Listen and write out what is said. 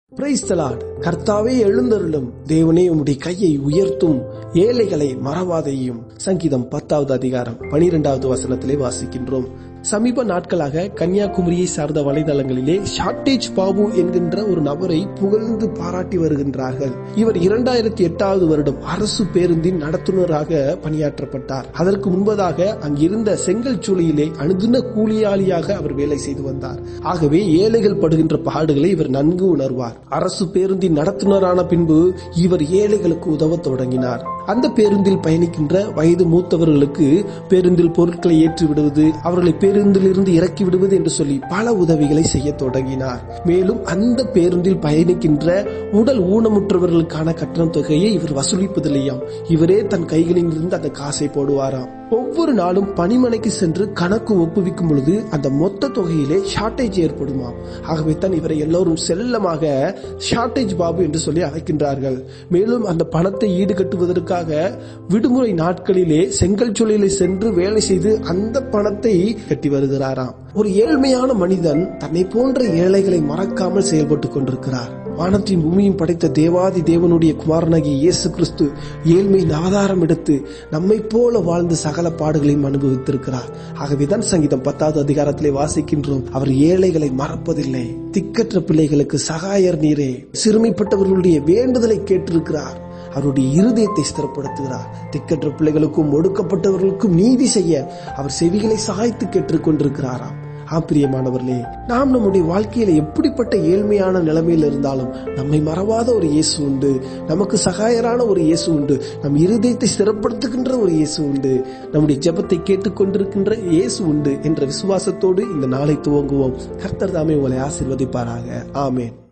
price தலாட் கர்த்தாவே எழுந்தருளும் தேவனே உம்முடைய கையை உயர்த்தும் ஏழைகளை மறவாதையும் சங்கீதம் பத்தாவது அதிகாரம் பனிரெண்டாவது வசனத்திலே வாசிக்கின்றோம் சமீப நாட்களாக கன்னியாகுமரியை சார்ந்த வலைதளங்களிலே ஷார்டேஜ் பாபு என்கின்ற ஒரு நபரை புகழ்ந்து பாராட்டி வருகின்றார்கள் இவர் இரண்டாயிரத்தி எட்டாவது வருடம் அரசு பேருந்தின் நடத்துனராக பணியாற்றப்பட்டார் அதற்கு முன்பதாக அங்கிருந்த செங்கல் சூளையிலே அணுதின கூலியாளியாக அவர் வேலை செய்து வந்தார் ஆகவே ஏழைகள் படுகின்ற பாடுகளை இவர் நன்கு உணர்வார் அரசு பேருந்தின் நடத்துனரான பின்பு இவர் ஏழைகளுக்கு உதவ தொடங்கினார் அந்த பேருந்தில் பயணிக்கின்ற வயது மூத்தவர்களுக்கு பேருந்தில் பொருட்களை ஏற்றி விடுவது அவர்களை பேருந்தில் இருந்து இறக்கி விடுவது என்று சொல்லி பல உதவிகளை செய்ய தொடங்கினார் மேலும் அந்த பேருந்தில் பயணிக்கின்ற உடல் ஊனமுற்றவர்களுக்கான கட்டணம் தொகையை இவர் வசூலிப்பதில்லையாம் இவரே தன் கைகளில் இருந்து அந்த காசை போடுவாராம் ஒவ்வொரு நாளும் பணிமனைக்கு சென்று கணக்கு ஒப்புவிக்கும் பொழுது அந்த மொத்த தொகையிலே ஷார்டேஜ் ஏற்படுமாம் ஆகவே தான் இவரை எல்லோரும் செல்லமாக ஷார்டேஜ் பாபு என்று சொல்லி அழைக்கின்றார்கள் மேலும் அந்த பணத்தை ஈடுகட்டுவதற்காக விடுமுறை நாட்களிலே செங்கல் சூளையிலே சென்று வேலை செய்து அந்த பணத்தை கட்டி வருகிறாராம் ஒரு ஏழ்மையான மனிதன் தன்னை போன்ற ஏழைகளை மறக்காமல் செயல்பட்டுக் கொண்டிருக்கிறார் வானத்தையும் பூமியும் படைத்த தேவாதி தேவனுடைய குமாரனாகிய இயேசு கிறிஸ்து ஏழ்மையின் ஆதாரம் எடுத்து நம்மை போல வாழ்ந்து சகல பாடுகளையும் அனுபவித்திருக்கிறார் ஆகவேதான் சங்கீதம் பத்தாவது அதிகாரத்திலே வாசிக்கின்றோம் அவர் ஏழைகளை மறப்பதில்லை திக்கற்ற பிள்ளைகளுக்கு சகாயர் நீரே சிறுமைப்பட்டவர்களுடைய வேண்டுதலை கேட்டிருக்கிறார் அவருடைய இருதயத்தை ஸ்திரப்படுத்துகிறார் திக்கற்ற பிள்ளைகளுக்கும் ஒடுக்கப்பட்டவர்களுக்கும் நீதி செய்ய அவர் செவிகளை சாய்த்து கேட்டுக் கொண்டிருக்கிறாராம் ஆப்பிரியமானவர்களே நாம் நம்முடைய வாழ்க்கையில எப்படிப்பட்ட ஏழ்மையான நிலைமையில் இருந்தாலும் நம்மை மறவாத ஒரு இயேசு உண்டு நமக்கு சகாயரான ஒரு இயேசு உண்டு நம் இருதயத்தை ஸ்திரப்படுத்துகின்ற ஒரு இயேசு உண்டு நம்முடைய ஜெபத்தை கேட்டுக்கொண்டிருக்கின்ற இயேசு உண்டு என்ற விசுவாசத்தோடு இந்த நாளை துவங்குவோம் கர்த்தர் தாமே உங்களை ஆசிர்வதிப்பாராக ஆமேன்